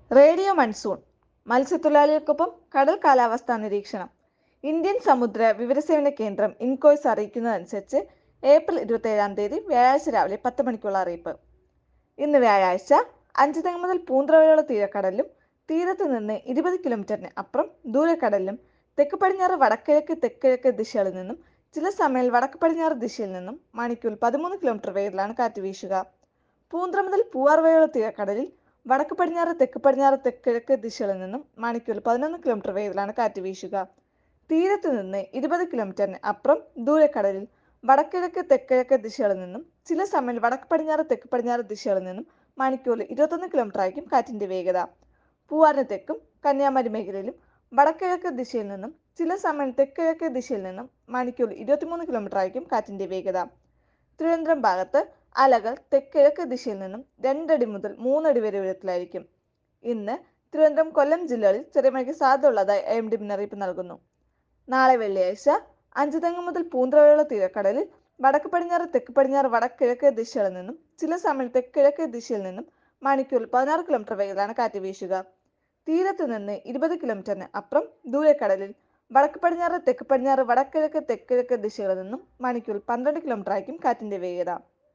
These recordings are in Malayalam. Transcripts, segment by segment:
റേഡിയോ മൺസൂൺ മത്സ്യത്തൊഴിലാളികൾക്കൊപ്പം കടൽ കാലാവസ്ഥാ നിരീക്ഷണം ഇന്ത്യൻ സമുദ്ര വിവരസേവന കേന്ദ്രം ഇൻകോയ്സ് അറിയിക്കുന്നതനുസരിച്ച് ഏപ്രിൽ ഇരുപത്തേഴാം തീയതി വ്യാഴാഴ്ച രാവിലെ പത്ത് മണിക്കുള്ള അറിയിപ്പ് ഇന്ന് വ്യാഴാഴ്ച അഞ്ചുതെങ്ങ് മുതൽ പൂന്തറ വരെയുള്ള തീരക്കടലിലും തീരത്ത് നിന്ന് ഇരുപത് കിലോമീറ്ററിന് അപ്പുറം ദൂരക്കടലിലും തെക്ക് പടിഞ്ഞാറ് വടക്കിഴക്ക് തെക്കിഴക്ക് ദിശകളിൽ നിന്നും ചില സമയങ്ങളിൽ വടക്ക് പടിഞ്ഞാറ് ദിശയിൽ നിന്നും മണിക്കൂറിൽ പതിമൂന്ന് കിലോമീറ്റർ വേഗത്തിലാണ് കാറ്റ് വീശുക പൂന്തറ മുതൽ പൂവാർ വരെയുള്ള തീരക്കടലിൽ വടക്ക് പടിഞ്ഞാറ് തെക്ക് പടിഞ്ഞാറ് തെക്കിഴക്ക് ദിശകളിൽ നിന്നും മണിക്കൂറിൽ പതിനൊന്ന് കിലോമീറ്റർ വേഗത്തിലാണ് കാറ്റ് വീശുക തീരത്ത് നിന്ന് ഇരുപത് കിലോമീറ്ററിന് അപ്പുറം ദൂരക്കടലിൽ വടക്കിഴക്ക് തെക്കിഴക്ക് ദിശകളിൽ നിന്നും ചില സമയം വടക്ക് പടിഞ്ഞാറ് തെക്ക് പടിഞ്ഞാറ് ദിശകളിൽ നിന്നും മണിക്കൂറിൽ ഇരുപത്തൊന്ന് കിലോമീറ്റർ ആയിരിക്കും കാറ്റിന്റെ വേഗത പൂവാറിന് തെക്കും കന്യാകുമാരി മേഖലയിലും വടക്കിഴക്ക് ദിശയിൽ നിന്നും ചില സമയം തെക്കിഴക്ക് ദിശയിൽ നിന്നും മണിക്കൂറിൽ ഇരുപത്തിമൂന്ന് കിലോമീറ്റർ ആയിരിക്കും കാറ്റിന്റെ വേഗത തിരുവനന്തപുരം ഭാഗത്ത് അലകൾ തെക്കിഴക്ക് ദിശയിൽ നിന്നും രണ്ടടി മുതൽ മൂന്നടി വരെ ഉയരത്തിലായിരിക്കും ഇന്ന് തിരുവനന്തപുരം കൊല്ലം ജില്ലകളിൽ ചെറിയ മഴയ്ക്ക് സാധ്യത ഉള്ളതായി ഐ എം ഡി മുന്നറിയിപ്പ് നൽകുന്നു നാളെ വെള്ളിയാഴ്ച അഞ്ചുതെങ്ങ് മുതൽ പൂന്തറ വരെയുള്ള തീരക്കടലിൽ വടക്ക് പടിഞ്ഞാറ് തെക്ക് പടിഞ്ഞാറ് വടക്കിഴക്ക് ദിശകളിൽ നിന്നും ചില സമയം തെക്കിഴക്ക് ദിശയിൽ നിന്നും മണിക്കൂറിൽ പതിനാറ് കിലോമീറ്റർ വേഗത്തിലാണ് കാറ്റ് വീശുക തീരത്ത് നിന്ന് ഇരുപത് കിലോമീറ്ററിന് അപ്പുറം ദൂരക്കടലിൽ വടക്ക് പടിഞ്ഞാറ് തെക്ക് പടിഞ്ഞാറ് വടക്കിഴക്ക് തെക്കിഴക്ക് ദിശകളിൽ നിന്നും മണിക്കൂറിൽ പന്ത്രണ്ട് കിലോമീറ്റർ ആയിരിക്കും കാറ്റിന്റെ വേഗത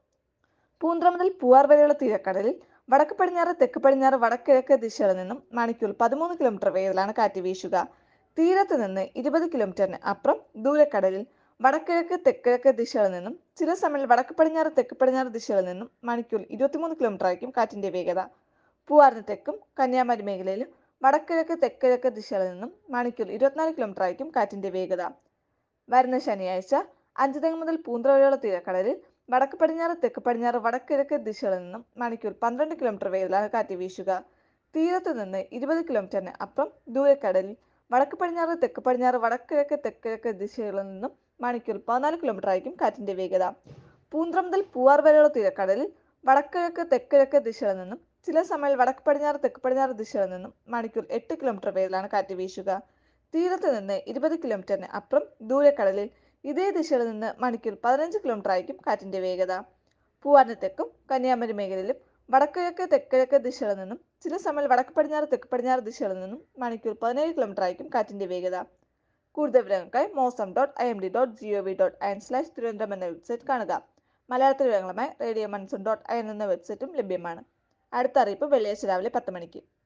പൂന്തറ മുതൽ പൂവാർ വരെയുള്ള തീരക്കടലിൽ വടക്ക് പടിഞ്ഞാറ് തെക്ക് പടിഞ്ഞാറ് വടക്കിഴക്ക് ദിശകളിൽ നിന്നും മണിക്കൂറിൽ പതിമൂന്ന് കിലോമീറ്റർ വേഗത്തിലാണ് കാറ്റ് വീശുക തീരത്ത് നിന്ന് ഇരുപത് കിലോമീറ്ററിന് അപ്പുറം ദൂരക്കടലിൽ വടക്കിഴക്ക് തെക്കിഴക്ക് ദിശകളിൽ നിന്നും ചില സമയം വടക്ക് പടിഞ്ഞാറ് തെക്ക് പടിഞ്ഞാറ് ദിശകളിൽ നിന്നും മണിക്കൂറിൽ ഇരുപത്തിമൂന്ന് കിലോമീറ്റർ ആയിരിക്കും കാറ്റിന്റെ വേഗത പൂവാറിന് തെക്കും കന്യാകുമാരി മേഖലയിലും വടക്കിഴക്ക് തെക്കിഴക്ക് ദിശകളിൽ നിന്നും മണിക്കൂറിൽ ഇരുപത്തിനാല് കിലോമീറ്റർ ആയിരിക്കും കാറ്റിന്റെ വേഗത വരുന്ന ശനിയാഴ്ച അഞ്ചുതെങ്ങ് മുതൽ പൂന്തറ വരെയുള്ള തീരക്കടലിൽ വടക്ക് പടിഞ്ഞാറ് തെക്ക് പടിഞ്ഞാറ് വടക്കിഴക്ക് ദിശകളിൽ നിന്നും മണിക്കൂർ പന്ത്രണ്ട് കിലോമീറ്റർ വേഗത്തിലാണ് കാറ്റ് വീശുക തീരത്ത് നിന്ന് ഇരുപത് കിലോമീറ്ററിന് അപ്പുറം ദൂരക്കടലിൽ വടക്ക് പടിഞ്ഞാറ് തെക്ക് പടിഞ്ഞാറ് വടക്കിഴക്ക് തെക്കിഴക്ക് ദിശകളിൽ നിന്നും മണിക്കൂർ പതിനാല് കിലോമീറ്റർ ആയിരിക്കും കാറ്റിന്റെ വേഗത പൂന്തറ മുതൽ പൂവാർ വരെയുള്ള തീരക്കടലിൽ വടക്കിഴക്ക് തെക്കിഴക്ക് ദിശകളിൽ നിന്നും ചില സമയം വടക്ക് പടിഞ്ഞാറ് തെക്ക് പടിഞ്ഞാറ് ദിശകളിൽ നിന്നും മണിക്കൂർ എട്ട് കിലോമീറ്റർ വേഗത്തിലാണ് കാറ്റ് വീശുക തീരത്ത് നിന്ന് ഇരുപത് കിലോമീറ്ററിന് അപ്പുറം ദൂരക്കടലിൽ ഇതേ ദിശയിൽ നിന്ന് മണിക്കൂർ പതിനഞ്ച് കിലോമീറ്റർ ആയിരിക്കും കാറ്റിന്റെ വേഗത പൂവാറിന് തെക്കും കന്യാകുമാരി മേഖലയിലും വടക്കിഴക്ക് തെക്കിഴക്ക് ദിശകളിൽ നിന്നും ചില സമയം വടക്ക് പടിഞ്ഞാറ് തെക്ക് പടിഞ്ഞാറ് ദിശകളിൽ നിന്നും മണിക്കൂർ പതിനേഴ് കിലോമീറ്റർ ആയിരിക്കും കാറ്റിന്റെ വേഗത കൂടുതൽ വിവരങ്ങൾക്കായി mausam dot I M D dot G O V dot I N slash Thiruvananthapuram എന്ന വെബ്സൈറ്റ് കാണുക മലയാളത്തിൽ വിവരങ്ങളുമായി radio monsoon dot I N എന്ന വെബ്സൈറ്റും ലഭ്യമാണ് അടുത്ത അറിയിപ്പ് വെള്ളിയാഴ്ച രാവിലെ പത്ത് മണിക്ക്